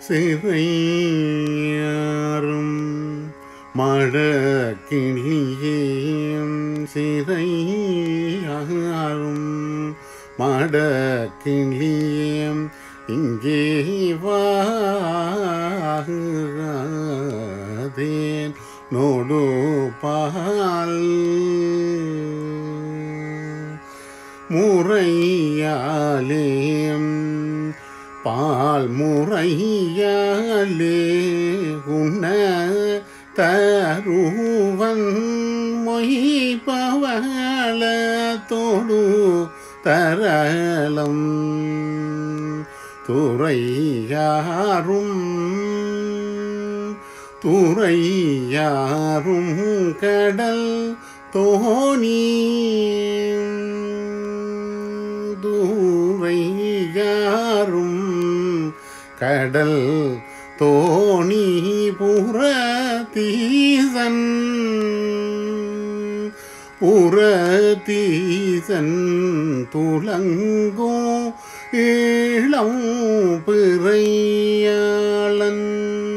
சிறையாரும் மடக்கிளியேம் சிறையாரும் மடக்கிளியேம் இங்கே வாகுதேன் நோடு பால் முறையாலேம் பால் முறையாலே உண்ண தருவன் மொய்பவளத்தோடு தரலம் துறையாரும் துறையாரும் கடல் தோணி தூரையாரும் கடல் தோணி புறத்தீசன் புறத்தீசன் துலங்கோ இளம் பிறையாளன்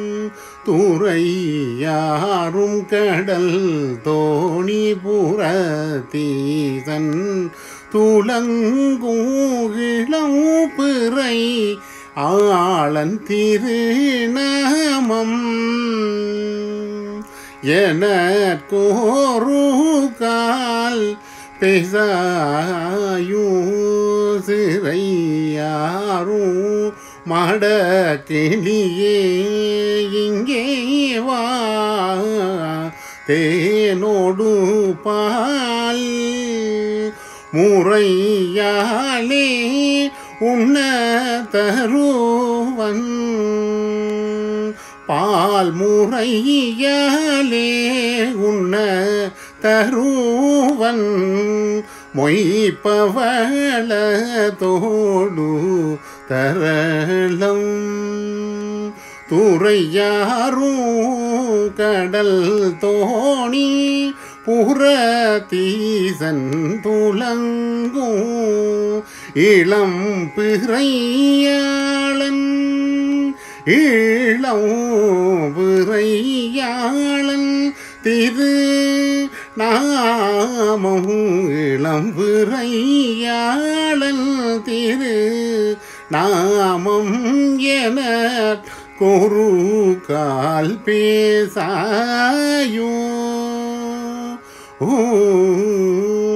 துறையாரும் கடல் தோணி புறத்தீசன் துலங்கூகிளம் பிறை ஆளன் திருநாமம் எனக்கோரு கால் பேசாயு சிறையாரும் மடக்கிளியே இங்கே வா தேனோடு பால் முறையாலே உண்ண தருவன் பால் முறையாலே உண்ண தருவன் மொய்ப்பவள தோடு தரளம் துறையாரும் கடல் தோணி புறத்தீசன் துலங்கும் இளம் பிறையாளன் இளம் பிறையாளன் திரு நாமம் இளம் பிறையாளன் திரு நாமம் என கொரு கால் பேசாயோ ஓ